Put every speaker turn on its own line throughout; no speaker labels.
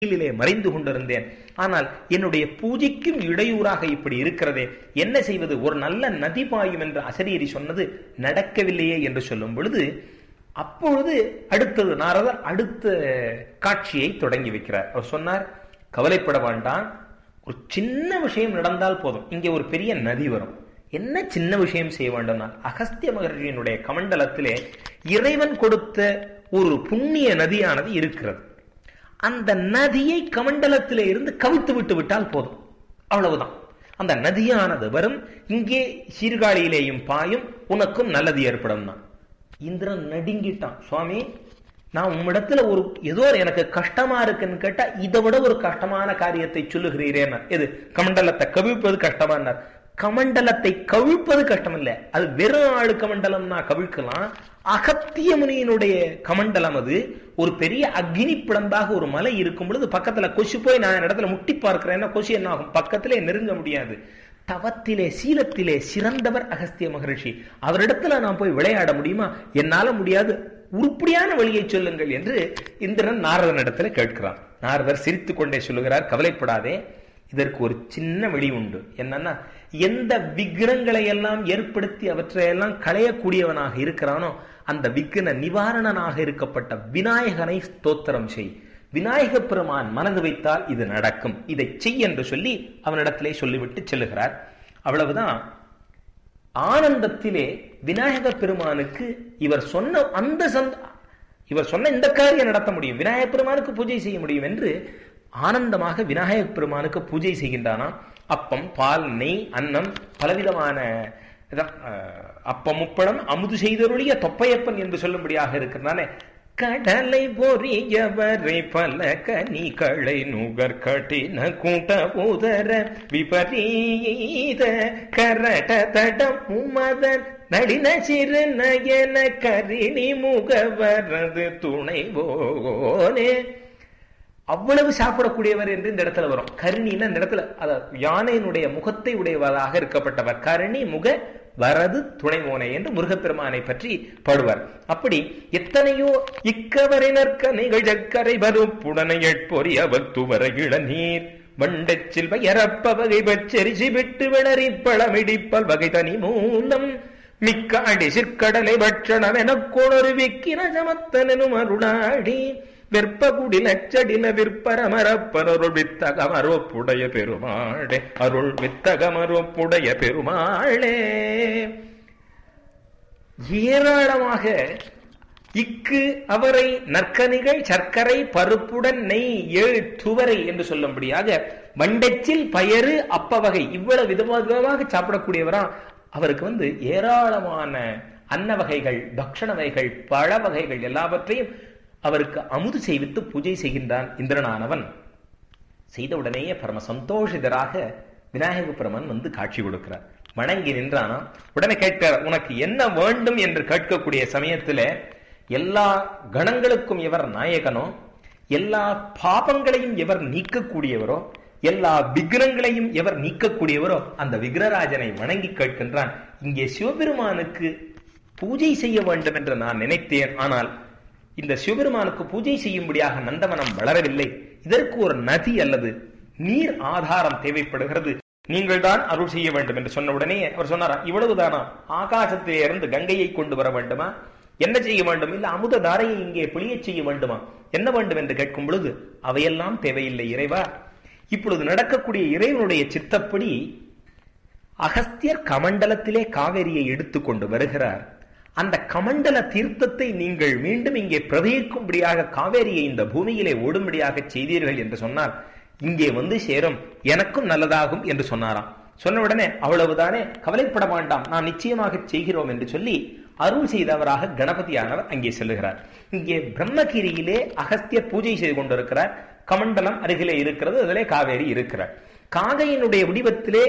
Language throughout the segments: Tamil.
வெயிலிலே மறைந்து கொண்டிருந்தேன் ஆனால் என்னுடைய பூஜைக்கும் இடையூறாக இப்படி இருக்கிறதே என்ன செய்வது ஒரு நல்ல நதி பாயும் என்று அசரீரி சொன்னது நடக்கவில்லையே என்று சொல்லும் பொழுது அப்பொழுது அடுத்தது நாரதர் அடுத்த காட்சியை தொடங்கி வைக்கிறார் அவர் சொன்னார் கவலைப்பட வேண்டாம் ஒரு சின்ன விஷயம் நடந்தால் போதும் இங்கே ஒரு பெரிய நதி வரும் என்ன சின்ன விஷயம் செய்ய வேண்டும்னா அகஸ்திய மகர்ஷியினுடைய கமண்டலத்திலே இறைவன் கொடுத்த ஒரு புண்ணிய நதியானது இருக்கிறது அந்த நதியை கமண்டலத்திலே இருந்து கவித்து விட்டு விட்டால் போதும் அவ்வளவுதான் அந்த நதியானது வரும் இங்கே சீர்காழியிலேயும் பாயும் உனக்கும் நல்லது ஏற்படும் தான் இந்திரன் நடுங்கிட்டான் சுவாமி நான் உம்மிடத்துல ஒரு ஏதோ எனக்கு கஷ்டமா இருக்குன்னு கேட்டா இதை விட ஒரு கஷ்டமான காரியத்தை சொல்லுகிறீரேன் எது கமண்டலத்தை கவிழ்ப்பது கஷ்டமானார் கமண்டலத்தை கவிழ்ப்பது கஷ்டம் இல்ல அது வெறும் ஆளு கமண்டலம்னா கவிழ்க்கலாம் அகத்திய முனியினுடைய கமண்டலம் அது ஒரு பெரிய அக்னி பிளம்பாக ஒரு மலை இருக்கும் பொழுது பக்கத்துல கொசு போய் நான் இடத்துல முட்டி பார்க்கிறேன்னா கொசு என்ன ஆகும் பக்கத்திலே நெருங்க முடியாது தவத்திலே சீலத்திலே சிறந்தவர் அகஸ்திய மகரிஷி அவரிடத்துல நான் போய் விளையாட முடியுமா என்னால முடியாது உருப்படியான வழியை சொல்லுங்கள் என்று இந்திரன் நாரதன் இடத்துல கேட்கிறான் நாரதர் சிரித்து கொண்டே சொல்லுகிறார் கவலைப்படாதே இதற்கு ஒரு சின்ன வழி உண்டு என்னன்னா எந்த விக்கிரங்களை எல்லாம் ஏற்படுத்தி அவற்றையெல்லாம் களையக்கூடியவனாக இருக்கிறானோ அந்த விக்ன நிவாரணனாக இருக்கப்பட்ட விநாயகனை ஸ்தோத்திரம் செய் விநாயக பெருமான் மனது வைத்தால் இது நடக்கும் இதை செய் என்று சொல்லி அவனிடத்திலே சொல்லிவிட்டு செல்லுகிறார் அவ்வளவுதான் ஆனந்தத்திலே விநாயக பெருமானுக்கு இவர் சொன்ன அந்த சந்த இவர் சொன்ன இந்த காரியம் நடத்த முடியும் விநாயக பெருமானுக்கு பூஜை செய்ய முடியும் என்று ஆனந்தமாக விநாயக பெருமானுக்கு பூஜை செய்கின்றானாம் அப்பம் பால் நெய் அன்னம் பலவிதமான அப்பம் முப்படம் அமுது செய்தருளிய தொப்பையப்பன் என்று சொல்லும்படியாக இருக்கிறனாலே கடலை பொறியவரை பல கனிகளை நுகர் கட்டின கூட்ட உதர விபரீத கரட தடம் உமதன் நளின சிறு நயன கரிணி முகவரது துணைவோனே அவ்வளவு சாப்பிடக்கூடியவர் என்று இந்த இடத்துல வரும் கருணின்னு இந்த இடத்துல யானையினுடைய முகத்தை உடையவராக இருக்கப்பட்டவர் கருணி முக வரது துணைமோனை என்று முருகப்பெருமானை பற்றி பாடுவார் அப்படி எத்தனையோ இக்கவரினர்க்க நிகழ்கரை வரும் புடனை எட்பொறி அவத்துவர இளநீர் வண்டச்சில் வயரப்ப வகை பச்சரிசி விட்டு விளறி பழமிடிப்பல் வகை தனி மூலம் மிக்க அடி சிற்கடலை பட்சணம் எனக்கோணொரு விக்கின சமத்தனும் அருளாடி வெற்பகுடி நச்சடில விற்பரமரப்பனருள் வித்தகமரோ புடைய பெருமாளே அருள் வித்தகமரோ புடைய பெருமாளே ஏராளமாக இக்கு அவரை நற்கனிகள் சர்க்கரை பருப்புடன் நெய் ஏழு துவரை என்று சொல்லும்படியாக வண்டச்சில் பயறு அப்ப வகை இவ்வளவு விதமாக சாப்பிடக்கூடியவரா அவருக்கு வந்து ஏராளமான அன்ன வகைகள் பக்ஷண வகைகள் பழ வகைகள் எல்லாவற்றையும் அவருக்கு அமுது செய்வித்து பூஜை செய்கின்றான் இந்திரனானவன் செய்த உடனேயே பரம சந்தோஷிதராக விநாயக பெருமன் வந்து காட்சி கொடுக்கிறார் வணங்கி நின்றானா உடனே கேட்கிறார் உனக்கு என்ன வேண்டும் என்று கேட்கக்கூடிய சமயத்துல எல்லா கணங்களுக்கும் எவர் நாயகனோ எல்லா பாபங்களையும் எவர் நீக்கக்கூடியவரோ எல்லா விக்கிரங்களையும் எவர் நீக்கக்கூடியவரோ அந்த விக்கிரராஜனை வணங்கி கேட்கின்றான் இங்கே சிவபெருமானுக்கு பூஜை செய்ய வேண்டும் என்று நான் நினைத்தேன் ஆனால் இந்த சிவபெருமானுக்கு பூஜை செய்யும்படியாக நந்தவனம் வளரவில்லை இதற்கு ஒரு நதி அல்லது நீர் ஆதாரம் தேவைப்படுகிறது நீங்கள் தான் அருள் செய்ய வேண்டும் என்று சொன்ன உடனே அவர் சொன்னாரா இவ்வளவுதானா ஆகாசத்திலே இருந்து கங்கையை கொண்டு வர வேண்டுமா என்ன செய்ய வேண்டும் இல்ல அமுத தாரையை இங்கே பொழிய செய்ய வேண்டுமா என்ன வேண்டும் என்று கேட்கும் பொழுது அவையெல்லாம் தேவையில்லை இறைவா இப்பொழுது நடக்கக்கூடிய இறைவனுடைய சித்தப்படி அகஸ்தியர் கமண்டலத்திலே காவேரியை எடுத்துக்கொண்டு வருகிறார் அந்த கமண்டல தீர்த்தத்தை நீங்கள் மீண்டும் இங்கே பிரவகிக்கும்படியாக காவேரியை இந்த பூமியிலே ஓடும்படியாக செய்தீர்கள் என்று சொன்னால் இங்கே வந்து சேரும் எனக்கும் நல்லதாகும் என்று சொன்னாராம் சொன்ன உடனே அவ்வளவுதானே கவலைப்பட வேண்டாம் நான் நிச்சயமாக செய்கிறோம் என்று சொல்லி அருள் செய்தவராக கணபதியானவர் அங்கே செல்லுகிறார் இங்கே பிரம்மகிரியிலே அகஸ்தியர் பூஜை செய்து கொண்டிருக்கிறார் கமண்டலம் அருகிலே இருக்கிறது அதிலே காவேரி இருக்கிறார் காகையினுடைய வடிவத்திலே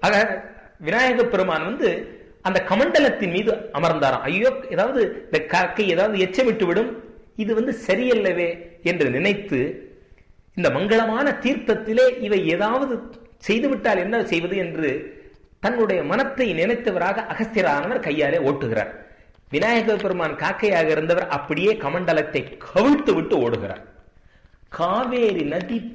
விநாயக பெருமான் வந்து அந்த கமண்டலத்தின் மீது அமர்ந்தாராம் ஐயோ ஏதாவது இந்த காக்கை ஏதாவது எச்சமிட்டு விடும் இது வந்து சரியல்லவே என்று நினைத்து இந்த மங்களமான தீர்த்தத்திலே இவை ஏதாவது செய்துவிட்டால் என்ன செய்வது என்று தன்னுடைய மனத்தை நினைத்தவராக அகஸ்தியரானவர் கையாலே ஓட்டுகிறார் விநாயக பெருமான் காக்கையாக இருந்தவர் அப்படியே கமண்டலத்தை கவிழ்த்து விட்டு ஓடுகிறார் காவேரி நதி